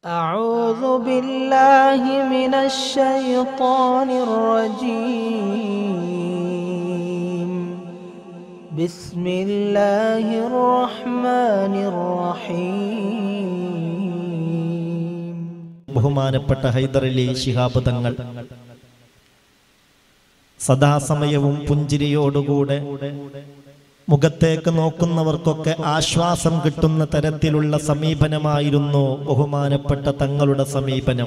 أعوذ بالله من الشيطان الرجيم بسم الله الرحمن الرحيم ബഹുമാനപ്പെട്ട ഹൈദരലി ശിഹാബ് തങ്ങൾ സദാസമയവും പുഞ്ചിരിയോടുകൂടെ മുഖത്തേക്ക് നോക്കുന്നവർക്കൊക്കെ ആശ്വാസം കിട്ടുന്ന തരത്തിലുള്ള സമീപനമായിരുന്നു ബഹുമാനപ്പെട്ട തങ്ങളുടെ സമീപനം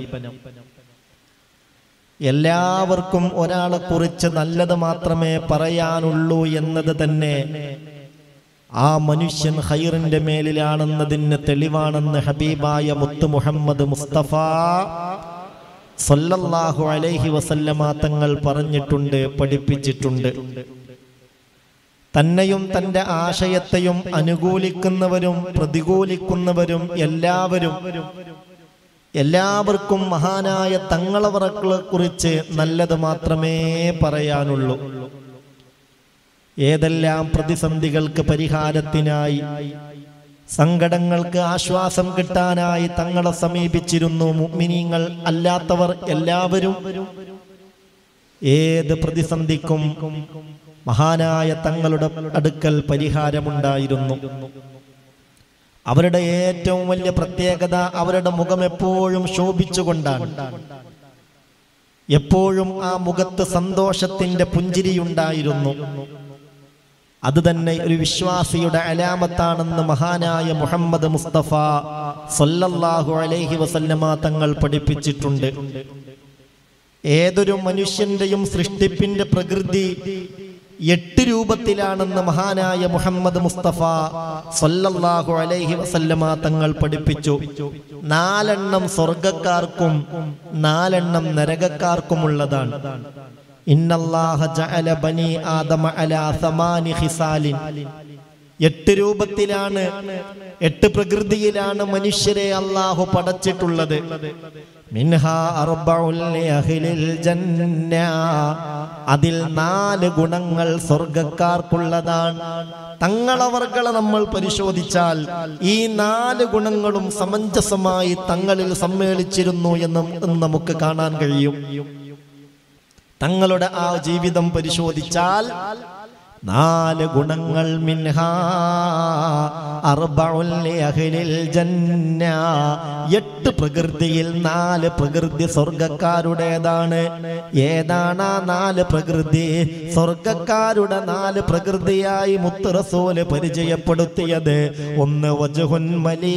എല്ലാവർക്കും ഒരാളെ കുറിച്ച് നല്ലത് മാത്രമേ പറയാനുള്ളൂ എന്നത് തന്നെ ആ മനുഷ്യൻ ഹൈറിന്റെ മേലിലാണെന്നതിന് തെളിവാണെന്ന് ഹബീബായ മുത്ത് മുഹമ്മദ് മുസ്തഫ സല്ലല്ലാഹു അലൈഹി വസല്ലമ തങ്ങൾ പറഞ്ഞിട്ടുണ്ട് പഠിപ്പിച്ചിട്ടുണ്ട് തന്നെയും തന്റെ ആശയത്തെയും അനുകൂലിക്കുന്നവരും പ്രതികൂലിക്കുന്നവരും എല്ലാവരും എല്ലാവർക്കും മഹാനായ തങ്ങളവറക്കളെ കുറിച്ച് നല്ലത് മാത്രമേ പറയാനുള്ളൂ ഏതെല്ലാം പ്രതിസന്ധികൾക്ക് പരിഹാരത്തിനായി സങ്കടങ്ങൾക്ക് ആശ്വാസം കിട്ടാനായി തങ്ങളെ സമീപിച്ചിരുന്നു മുഅ്മിനീങ്ങൾ അല്ലാത്തവർ എല്ലാവരും ഏത് പ്രതിസന്ധിക്കും മഹാനായ തങ്ങളുടെ അടുക്കൽ പരിഹാരമുണ്ടായിരുന്നു അവരുടെ ഏറ്റവും വലിയ പ്രത്യേകത അവരുടെ മുഖം എപ്പോഴും ശോഭിച്ചുകൊണ്ടാണ് എപ്പോഴും ആ മുഖത്ത് സന്തോഷത്തിന്റെ പുഞ്ചിരിയുണ്ടായിരുന്നു അത് തന്നെ ഒരു വിശ്വാസിയുടെ അലാമത്താണെന്ന് മഹാനായ മുഹമ്മദ് മുസ്തഫ സല്ലല്ലാഹു അലൈഹി വസല്ലമ തങ്ങൾ പഠിപ്പിച്ചിട്ടുണ്ട് ഏതൊരു മനുഷ്യന്റെയും സൃഷ്ടിപ്പിന്റെ പ്രകൃതി എട്ട് രൂപത്തിലാണെന്ന് മഹാനായ മുഹമ്മദ് മുസ്തഫ സല്ലല്ലാഹു അലൈഹി വസല്ലമ തങ്ങൾ പഠിപ്പിച്ചു നാലെണ്ണം സ്വർഗക്കാർക്കും നാലെണ്ണം നരകക്കാർക്കുമുള്ളതാണ് ഇന്നല്ലാഹ ജഅല ബനി ആദമ അലാ സമാനി ഖിസാലിൻ എട്ട് രൂപത്തിലാണ് എട്ട് പ്രകൃതിയിലാണ് മനുഷ്യരെ അള്ളാഹു പടച്ചിട്ടുള്ളത് മിൻഹാ അർബഉൽ ലിഅഹ്ലിൽ ജന്ന അതിൽ നാല് ഗുണങ്ങൾ സ്വർഗക്കാർക്കുള്ളതാണ് തങ്ങളവർകളെ നമ്മൾ പരിശോധിച്ചാൽ ഈ നാല് ഗുണങ്ങളും സമഞ്ജസമായി തങ്ങളിൽ സമ്മേളിച്ചിരുന്നു എന്നും നമുക്ക് കാണാൻ കഴിയും തങ്ങളുടെ ആ ജീവിതം പരിശോധിച്ചാൽ നാല് ഗുണങ്ങൾ മിൻഹാ അർബഉൽ ലിഅഹ്ലിൽ ജന്ന എട്ട് പ്രകൃതിയിൽ നാല് പ്രകൃതി സ്വർഗക്കാരുടേതാണ് ഏതാണ് ആ നാല് പ്രകൃതി സ്വർഗക്കാരുടെ നാല് പ്രകൃതിയായി മുത്ത് റസൂല് പരിചയപ്പെടുത്തിയത് ഒന്ന് വജുഹുൻ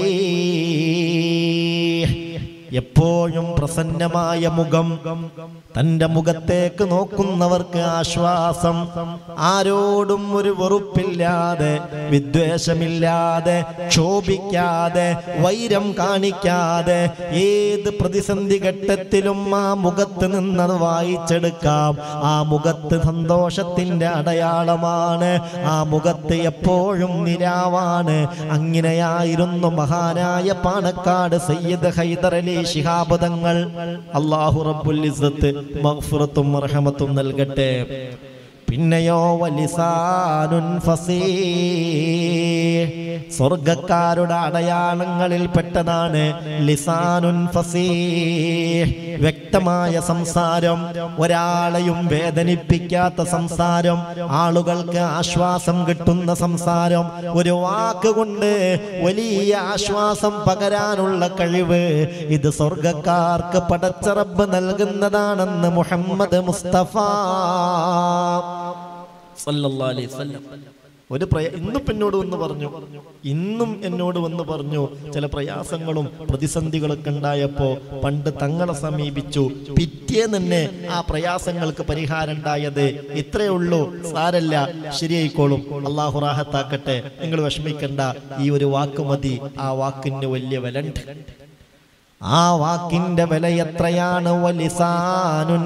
മലീഹ് എപ്പോഴും പ്രസന്നമായ മുഖം തന്റെ മുഖത്തേക്ക് നോക്കുന്നവർക്ക് ആശ്വാസം ആരോടും ഒരു വെറുപ്പില്ലാതെ വിദ്വേഷമില്ലാതെ ക്ഷോഭിക്കാതെ വൈരം കാണിക്കാതെ ഏത് പ്രതിസന്ധി ഘട്ടത്തിലും ആ മുഖത്ത് നിന്നത് വായിച്ചെടുക്കാം ആ മുഖത്ത് സന്തോഷത്തിന്റെ അടയാളമാണ് ആ മുഖത്ത് എപ്പോഴും നിരാവാണ് അങ്ങനെയായിരുന്നു മഹാനായ പാണക്കാട് സയ്യിദ് ഹൈദർ അലി ശിഹാബ് തങ്ങൾ അള്ളാഹു റബ്ബുൽ ഇസ്സത്ത് മഗ്ഫിറത്തും റഹമത്തും നൽകട്ടെ പിന്നെയോ വലിസാനുൻ ഫസീഹ് സ്വർഗക്കാരുടെ അടയാളങ്ങളിൽ പെട്ടതാണ് ലിസാനുൻ ഫസീഹ് വ്യക്തമായ സംസാരം ഒരാളെയും വേദനിപ്പിക്കാത്ത സംസാരം ആളുകൾക്ക് ആശ്വാസം കിട്ടുന്ന സംസാരം ഒരു വാക്ക് കൊണ്ട് വലിയ ആശ്വാസം പകരാനുള്ള കഴിവ് ഇത് സ്വർഗക്കാർക്ക് പടച്ചറബ് നൽകുന്നതാണെന്ന് മുഹമ്മദ് മുസ്തഫ സല്ലല്ലാഹു അലൈഹി വസല്ലം ഒരു പ്രയ ഇന്നും എന്നോട് വന്ന് പറഞ്ഞു ഇന്നും എന്നോട് വന്ന് പറഞ്ഞു ചില പ്രയാസങ്ങളും പ്രതിസന്ധികളൊക്കെ ഉണ്ടായപ്പോ പണ്ട് തങ്ങളെ സമീപിച്ചു പിറ്റേ തന്നെ ആ പ്രയാസങ്ങൾക്ക് പരിഹാരം ഉണ്ടായത് ഇത്രയേ ഉള്ളൂ സാരല്ല ശരിയായിക്കോളും അള്ളാഹു റാഹത്താക്കട്ടെ നിങ്ങൾ വിഷമിക്കണ്ട ഈ ഒരു വാക്ക് മതി ആ വാക്കിന് വലിയ വിലണ്ട് ആ വാക്കിന്റെ വില എത്രയാണ് വലിസാനുൻ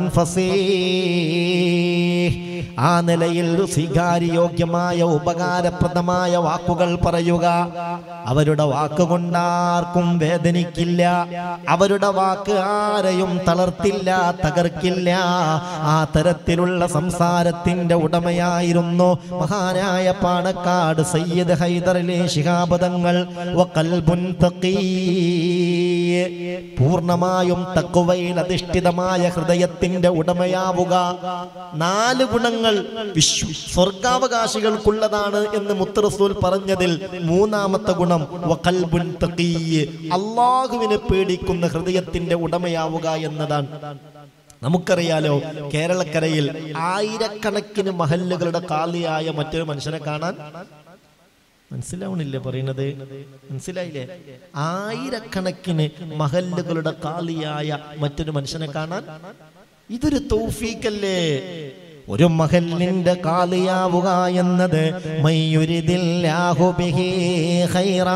ഫസീഹ് ആ നിലയിൽ സ്വീകാര്യോഗ്യമായ ഉപകാരപ്രദമായ വാക്കുകൾ പറയുക അവരുടെ വാക്കുകൊണ്ടാർക്കും വേദനിക്കില്ല അവരുടെ വാക്ക് ആരെയും തളർത്തില്ല തകർക്കില്ല ആ തരത്തിലുള്ള സംസാരത്തിന്റെ ഉടമയായിരുന്നു മഹാനായ പാണക്കാട് സയ്യിദ് ഹൈദർ അലി ശിഹാബദങ്ങൾ വഖൽബുൻ തഖീ പൂർണ്ണമായും തക്കുവയിൽ അധിഷ്ഠിതമായ ഹൃദയത്തിന്റെ ഉടമയാവുക നാല് ഗുണങ്ങൾ വിശ്വ സ്വർഗാവകാശികൾക്കുള്ളതാണ് എന്ന് മുത്തറസൂൽ പറഞ്ഞതിൽ മൂന്നാമത്തെ ഗുണം വഖൽബുൻ തഖീയ്. അള്ളാഹുവിനെ പേടിക്കുന്ന ഹൃദയത്തിന്റെ ഉടമയാവുക എന്നതാണ് നമുക്കറിയാലോ കേരളക്കരയിൽ ആയിരക്കണക്കിന് മഹല്ലുകളുടെ കാലിയായ മറ്റൊരു മനുഷ്യനെ കാണാൻ മനസ്സിലാവണില്ലേ പറയുന്നത് മനസ്സിലായില്ലേ ആയിരക്കണക്കിന് മഹല്ലുകളുടെ കാലിയായ മറ്റൊരു മനുഷ്യനെ കാണാൻ ഇതൊരു തൗഫീക്കല്ലേ ഒരു മഹല്ലിന്റെ കാലിയാവുക എന്നത് മയ്യുരിദില്ലാഹു ബിഹി ഖൈറാ.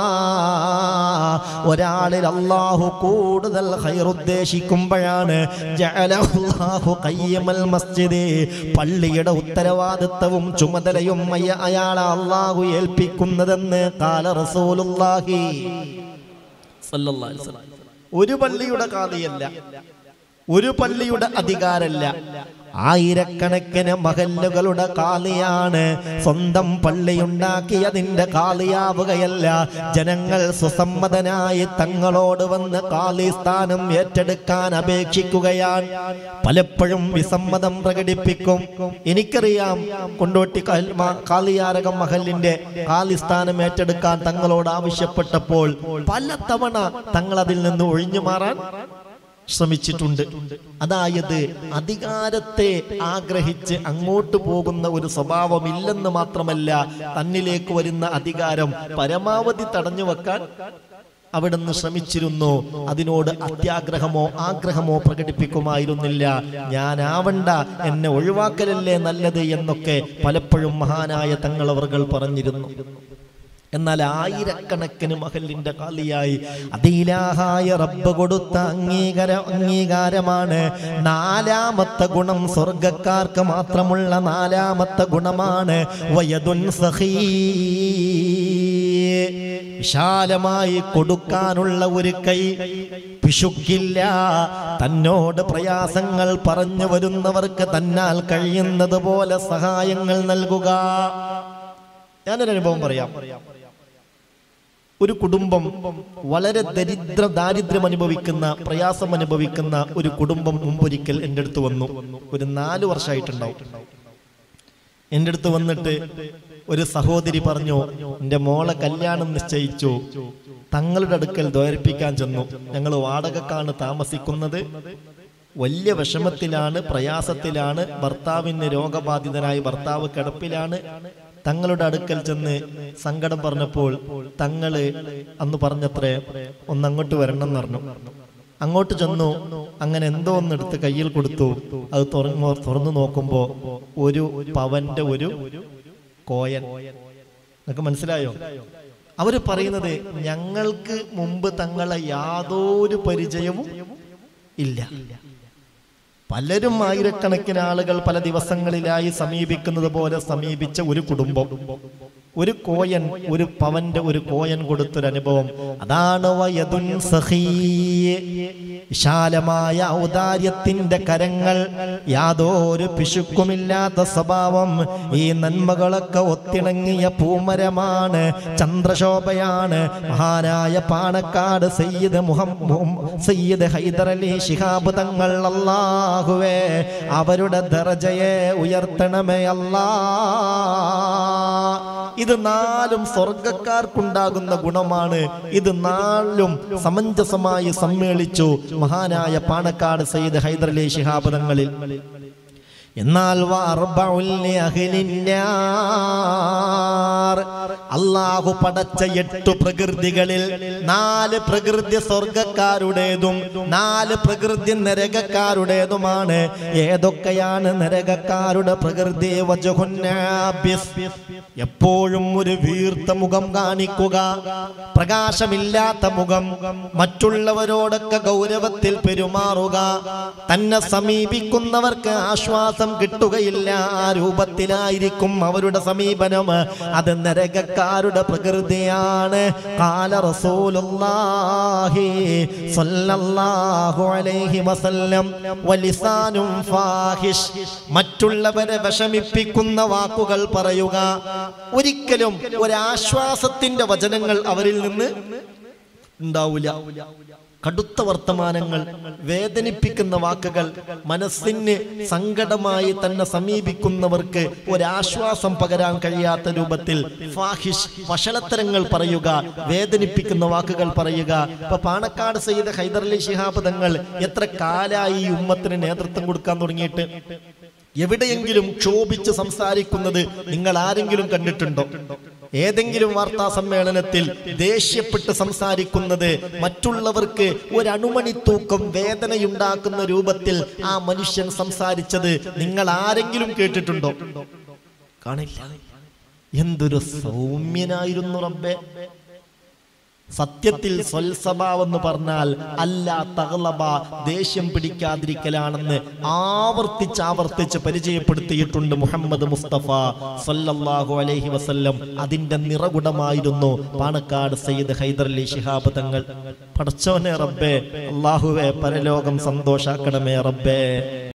ഒരാളിൽ അള്ളാഹു കൂടുതൽ ഖൈർ ഉദ്ദേശിക്കുമ്പോഴാണ് ജഅലഹുല്ലാഹു ഖയ്യമൽ മസ്ജിദ് പള്ളിയുടെ ഉത്തരവാദിത്തവും ചുമതലയും അയ- അയാളെ അള്ളാഹു ഏൽപ്പിക്കുന്നതെന്ന് കാല റസൂലുള്ളാഹി സല്ലല്ലാഹു അലൈഹി വസല്ലം. ഒരു പള്ളിയുടെ കാതിയല്ല ഒരു പള്ളിയുടെ അധികാരല്ല ആയിരക്കണക്കിന് മഹല്ലുകളുടെ കാലിയാണ് സ്വന്തം പള്ളിയുണ്ടാക്കി അതിന്റെ കാലിയാവുകയല്ല ജനങ്ങൾ സുസമ്മതനായി തങ്ങളോട് വന്ന് കാലി സ്ഥാനം ഏറ്റെടുക്കാൻ അപേക്ഷിക്കുകയാണ് പലപ്പോഴും വിസമ്മതം പ്രകടിപ്പിക്കും എനിക്കറിയാം കൊണ്ടോട്ടി കൽ- മ- കാളിയാരകം മഹലിന്റെ കാലിസ്ഥാനം ഏറ്റെടുക്കാൻ തങ്ങളോട് ആവശ്യപ്പെട്ടപ്പോൾ പലതവണ തങ്ങൾ അതിൽ നിന്ന് ഒഴിഞ്ഞു മാറാൻ ശ്രമിച്ചിട്ടുണ്ട് അതായത് അധികാരത്തെ ആഗ്രഹിച്ച് അങ്ങോട്ട് പോകുന്ന ഒരു സ്വഭാവമില്ലെന്ന് മാത്രമല്ല തന്നിലേക്ക് വരുന്ന അധികാരം പരമാവധി തടഞ്ഞു വെക്കാൻ അവിടുന്ന് ശ്രമിച്ചിരുന്നു അതിനോട് അത്യാഗ്രഹമോ ആഗ്രഹമോ പ്രകടിപ്പിക്കുമായിരുന്നില്ല ഞാനാവണ്ട എന്നെ ഒഴിവാക്കലല്ലേ നല്ലത് എന്നൊക്കെ പലപ്പോഴും മഹാനായ തങ്ങളവർകൾ പറഞ്ഞിരുന്നു എന്നാൽ ആയിരക്കണക്കിന് മഹലിന്റെ കാലിയായി അതിലാഹായ റബ്ബ് കൊടുത്ത അംഗീകാര അംഗീകാരമാണ് നാലാമത്തെ ഗുണം സ്വർഗക്കാർക്ക് മാത്രമുള്ള നാലാമത്തെ ഗുണമാണ് വയതുൻ സഖീ വിശാലമായി കൊടുക്കാനുള്ള ഒരു കൈ പിശുക്കില്ല തന്നോട് പ്രയാസങ്ങൾ പറഞ്ഞു വരുന്നവർക്ക് തന്നാൽ കഴിയുന്നത് പോലെ സഹായങ്ങൾ നൽകുക ഞാനൊരു അനുഭവം പറയാം ഒരു കുടുംബം വളരെ ദരിദ്ര ദാരിദ്ര്യം അനുഭവിക്കുന്ന പ്രയാസം അനുഭവിക്കുന്ന ഒരു കുടുംബം മുമ്പൊരിക്കൽ എൻ്റെ അടുത്ത് വന്നു ഒരു നാല് വർഷമായിട്ടുണ്ടാവും എൻ്റെ അടുത്ത് വന്നിട്ട് ഒരു സഹോദരി പറഞ്ഞു എൻ്റെ മോളെ കല്യാണം നിശ്ചയിച്ചു തങ്ങളുടെ അടുക്കൽ ദ്വയർപ്പിക്കാൻ ചെന്നു ഞങ്ങൾ വാടകക്കാണ് താമസിക്കുന്നത് വലിയ വിഷമത്തിലാണ് പ്രയാസത്തിലാണ് ഭർത്താവിന് രോഗബാധിതനായി ഭർത്താവ് കിടപ്പിലാണ് തങ്ങളുടെ അടുക്കൽ ചെന്ന് സങ്കടം പറഞ്ഞപ്പോൾ തങ്ങള് അന്ന് പറഞ്ഞത്രേ ഒന്ന് അങ്ങോട്ട് വരണം എന്ന് പറഞ്ഞു അങ്ങോട്ട് ചെന്നു അങ്ങനെ എന്തോ ഒന്ന് എടുത്ത് കയ്യിൽ കൊടുത്തു അത് തുറന്നു തുറന്നു നോക്കുമ്പോ ഒരു പവന്റെ ഒരു കോയൻ നിങ്ങൾക്ക് മനസ്സിലായോ അവര് പറയുന്നത് ഞങ്ങൾക്ക് മുമ്പ് തങ്ങളെ യാതൊരു പരിചയവും ഇല്ല പലരും ആയിരക്കണക്കിന് ആളുകൾ പല ദിവസങ്ങളിലായി സമീപിക്കുന്നത് പോലെ സമീപിച്ച ഒരു കുടുംബം ഒരു കോയൻ ഒരു പവന്റെ ഒരു കോയൻ കൊടുത്തൊരു അനുഭവം അതാണ് വയതുൻ സഖീ. വിശാലമായ ഔദാര്യത്തിന്റെ കരങ്ങൾ യാതൊരു പിശുക്കുമില്ലാത്ത സ്വഭാവം ഈ നന്മകളൊക്കെ ഒത്തിണങ്ങിയ പൂമരമാണ് ചന്ദ്രശോഭയാണ് മഹാനായ പാണക്കാട് സയ്യിദ് മുഹം മുഹം- സയ്യിദ് ഹൈദർ അലി ശിഹാബ് തങ്ങൾ അല്ലാഹുവേ അവരുടെ ദർജയെ ഉയർത്തണമേ അല്ലാ ഇത് നാലും സ്വർഗക്കാർക്കുണ്ടാകുന്ന ഗുണമാണ് ഇത് നാലും സമഞ്ജസമായി സമ്മേളിച്ചു മഹാനായ പാണക്കാട് സയ്യിദ് ഹൈദർ അലി ശിഹാബ് തങ്ങളിൽ എന്നാൽ വഅർബഉൽ ലിഅഹ്ലിന്നാർ. അള്ളാഹു പടച്ച എട്ടു പ്രകൃതികളിൽ നാല് പ്രകൃതി സ്വർഗക്കാരുടേതും നാല് പ്രകൃതി നരകക്കാരുടേതുമാണ് ഏതൊക്കെയാണ് നരകക്കാരുടെ പ്രകൃതി വജഹുന്നാബിസ്. എപ്പോഴും ഒരു വീർത്ത മുഖം കാണിക്കുക പ്രകാശമില്ലാത്ത മുഖം മറ്റുള്ളവരോടൊക്കെ ഗൗരവത്തിൽ പെരുമാറുക തന്നെ സമീപിക്കുന്നവർക്ക് ആശ്വാസം കിട്ടുകയില്ല ആ രൂപത്തിലായിരിക്കും അവരുടെ സമീപനം അത് നരകക്കാരുടെ പ്രകൃതിയാണ് കാല റസൂലുള്ളാഹി സ്വല്ലല്ലാഹു അലൈഹി വസല്ലം വലിസാനും ഫാഹിഷ് മറ്റുള്ളവരെ വിഷമിപ്പിക്കുന്ന വാക്കുകൾ പറയുക ഒരിക്കലും ഒരാശ്വാസത്തിന്റെ വചനങ്ങൾ അവരിൽ നിന്ന് ഉണ്ടാവില്ല കടുത്ത വർത്തമാനങ്ങൾ വേദനിപ്പിക്കുന്ന വാക്കുകൾ മനസ്സിന് സങ്കടമായി തന്നെ സമീപിക്കുന്നവർക്ക് ഒരാശ്വാസം പകരാൻ കഴിയാത്ത രൂപത്തിൽ ഫാഹിഷ് വഷളത്തരങ്ങൾ പറയുക വേദനിപ്പിക്കുന്ന വാക്കുകൾ പറയുക ഇപ്പൊ പാണക്കാട് സയ്യിദ് ഹൈദരലി ശിഹാബ് തങ്ങൾ എത്ര കാലായി ഈ ഉമ്മത്തിന് നേതൃത്വം കൊടുക്കാൻ തുടങ്ങിയിട്ട് എവിടെയെങ്കിലും ക്ഷോഭിച്ച് സംസാരിക്കുന്നത് നിങ്ങൾ ആരെങ്കിലും കണ്ടിട്ടുണ്ടോ ഏതെങ്കിലും വാർത്താ സമ്മേളനത്തിൽ ദേഷ്യപ്പെട്ട് സംസാരിക്കുന്നത് മറ്റുള്ളവർക്ക് ഒരണുമണി തൂക്കം വേദനയുണ്ടാക്കുന്ന രൂപത്തിൽ ആ മനുഷ്യൻ സംസാരിച്ചത് നിങ്ങൾ ആരെങ്കിലും കേട്ടിട്ടുണ്ടോ കാണില്ല എന്തൊരു സൗമ്യനായിരുന്നു റബ്ബെ സത്യത്തിൽ സ്വൽസ്വഭാവെന്ന് പറഞ്ഞാൽ അല്ല തകളബ ദേഷ്യം പിടിക്കാതിരിക്കലാണെന്ന് ആവർത്തിച്ച് ആവർത്തിച്ച് പരിചയപ്പെടുത്തിയിട്ടുണ്ട് മുഹമ്മദ് മുസ്തഫ സല്ലല്ലാഹു അലൈഹി വസല്ലം അതിന്റെ നിറകുടമായിരുന്നു പാണക്കാട് സയ്യിദ് ഹൈദർലി ശിഹാബ് തങ്ങൾ പടച്ചോനെ റബ്ബേ അള്ളാഹുവെ പരലോകം സന്തോഷാക്കണമേ റബ്ബേ